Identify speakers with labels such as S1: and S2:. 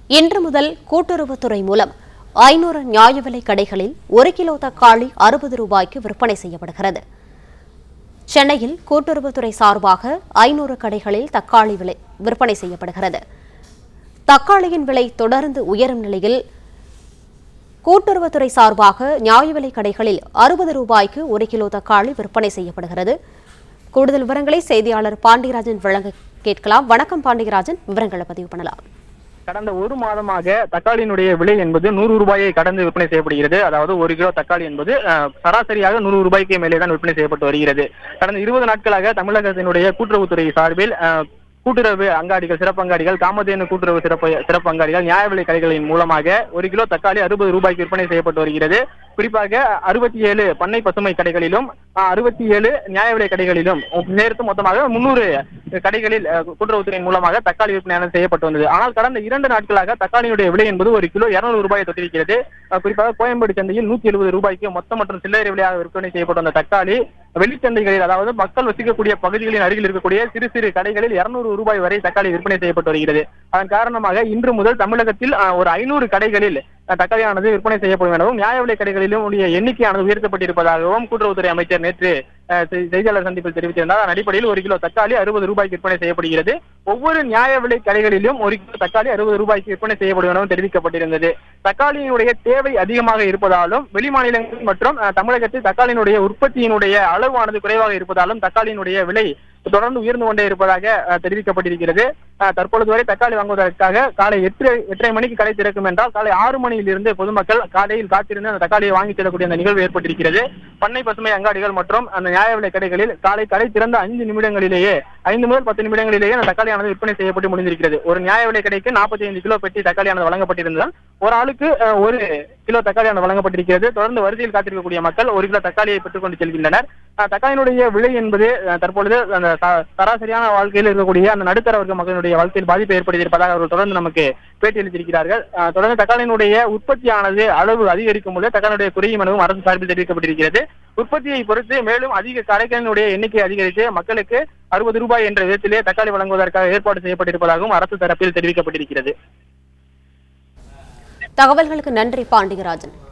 S1: இன்று முதல் கூட்டுறவுத்துறை மூலம் ஐநூறு நியாய விலை கடைகளில் ஒரு கிலோ தக்காளி அறுபது ரூபாய்க்கு விற்பனை செய்யப்படுகிறது சென்னையில் கூட்டுறவுத்துறை சார்பாக ஐநூறு கடைகளில் தக்காளி விலை விற்பனை செய்யப்படுகிறது தக்காளியின் விலை தொடர்ந்து உயரும் நிலையில் கூட்டுறவுத்துறை சார்பாக நியாய விலை கடைகளில் அறுபது ரூபாய்க்கு ஒரு கிலோ தக்காளி விற்பனை செய்யப்படுகிறது கூடுதல் விவரங்களை செய்தியாளர் பாண்டியராஜன் வழங்க கேட்கலாம் வணக்கம் பாண்டியராஜன் விவரங்களை பதிவு பண்ணலாம்
S2: கடந்த ஒரு மாதமாக தக்காளியினுடைய விலை என்பது நூறு ரூபாயை கடந்து விற்பனை செய்யப்படுகிறது அதாவது ஒரு கிலோ தக்காளி என்பது அஹ், சராசரியாக நூறு ரூபாய்க்கு மேலே தான் விற்பனை செய்யப்பட்டு வருகிறது கடந்த இருபது நாட்களாக தமிழகத்தினுடைய கூட்டுறவுத்துறை சார்பில் அஹ், கூட்டுறவு அங்காடிகள் சிறப்பு அங்காடிகள் காமதேனு கூட்டுறவு சிறப்பு சிறப்பு அங்காடிகள் நியாய விலை கடைகளின் மூலமாக ஒரு கிலோ தக்காளி அறுபது ரூபாய்க்கு விற்பனை செய்யப்பட்டு வருகிறது குறிப்பாக அறுபத்தி ஏழு பண்ணை பசுமை கடைகளிலும் அறுபத்தி ஏழு நியாய விலை கடைகளிலும் சேர்த்து மொத்தமாக முன்னூறு கடைகளில் அஹ், கூட்டுறவுத்துறையின் மூலமாக தக்காளி விற்பனை செய்யப்பட்டு வந்தது ஆனால் கடந்த இரண்டு நாட்களாக தக்காளியினுடைய விலை என்பது ஒரு கிலோ இருநூறு ரூபாயை தொட்டிருக்கிறது அஹ், குறிப்பாக கோயம்பேடு சந்தையில் நூத்தி எழுபது ரூபாய்க்கு மொத்த மற்றும் சில்லறை விலையாக விற்பனை செய்யப்பட்ட அந்த தக்காளி வெளிச்சந்தைகளில் அதாவது மக்கள் வசிக்கக்கூடிய பகுதிகளின் அருகில் இருக்கக்கூடிய சிறு சிறு கடைகளில் இருநூறு ரூபாய் வரை தக்காளி விற்பனை செய்யப்பட்டு வருகிறது அதன் காரணமாக இன்று முதல் தமிழகத்தில் அஹ், ஒரு ஐநூறு கடைகளில் அஹ், தக்காளியானது விற்பனை செய்யப்படும் எனவும் நியாய விலை கடைகளிலும் உடைய எண்ணிக்கையானது உயர்த்தப்பட்டிருப்பதாகவும் கூட்டுறவுத்துறை அமைச்சர் நேற்று அஹ், செய்- செய்தியாளர் சந்திப்பில் தெரிவித்திருந்தார் அதன் அடிப்படையில் ஒரு கிலோ தக்காளி அறுபது ரூபாய்க்கு விற்பனை செய்யப்படுகிறது ஒவ்வொரு நியாய விலை கடைகளிலும் ஒரு கிலோ தக்காளி அறுபது ரூபாய்க்கு விற்பனை செய்யப்படும் எனவும் தெரிவிக்கப்பட்டிருந்தது தக்காளியினுடைய தேவை அதிகமாக இருப்பதாலும் வெளி மாநிலங்கள் மற்றும் அஹ், தமிழகத்தில் தக்காளியினுடைய உற்பத்தியினுடைய அளவானது குறைவாக இருப்பதாலும் தக்காளியினுடைய விலை தொடர்ந்து உயர்ந்து கொண்டே இருப்பதாக அஹ், தெரிவிக்கப்பட்டிருக்கிறது அஹ், தற்பொழுது வரை தக்காளி வாங்குவதற்காக காலை எட்டு எட்டரை மணிக்கு கடை திறக்கும் என்றால் காலை ஆறு மணியிலிருந்து பொதுமக்கள் காலையில் காத்திருந்து அந்த தக்காளியை வாங்கி செல்லக்கூடிய அந்த நிகழ்வு ஏற்பட்டிருக்கிறது பண்ணை பசுமை அங்காடிகள் மற்றும் அந்த நியாய விலை கடைகளில் காலை கடை திறந்த ஐந்து நிமிடங்களிலேயே ஐந்து முதல் பத்து நிமிடங்களிலேயே அந்த தக்காளியானது விற்பனை செய்யப்பட்டு முடிந்திருக்கிறது ஒரு நியாய விலை கடைக்கு நாற்பத்தி ஐந்து கிலோ பெட்டி தக்காளியானது வழங்கப்பட்டிருந்தால் ஒரு ஆளுக்கு அஹ், ஒரு கிலோ தக்காளியானது வழங்கப்பட்டிருக்கிறது தொடர்ந்து வரிசையில் காத்திருக்கக்கூடிய மக்கள் ஒரு கிலோ தக்காளியை பெற்றுக் கொண்டு செல்கின்றனர் அஹ், தக்காளியினுடைய விலை என்பது அஹ், தற்பொழுது அந்த ச- சராசரியான வாழ்க்கையில் இருக்கக்கூடிய அந்த நடுத்தர வர்க்க மக்களுடைய வாழ்க்கையில் பாதிப்பு ஏற்படுத்தியிருப்பதாக அவர்கள் தொடர்ந்து நமக்கு பேட்டி அளித்திருக்கிறார்கள் அஹ், தொடர்ந்து தக்காளியினுடைய உற்பத்தியானது அளவு அதிகரிக்கும் போது தக்காளியுடைய குறையும் எனவும் அரசு சார்பில் தெரிவிக்கப்பட்டிருக்கிறது உற்பத்தியை பொறுத்து மேலும் அதிக கடைகளினுடைய எண்ணிக்கை அதிகரித்து மக்களுக்கு அறுபது ரூபாய் என்ற விதத்திலே தக்காளி வழங்குவதற்காக ஏற்பாடு செய்யப்பட்டிருப்பதாகவும் அரசு தரப்பில் தெரிவிக்கப்பட்டிருக்கிறது
S1: தகவல்களுக்கு நன்றி பாண்டியராஜன்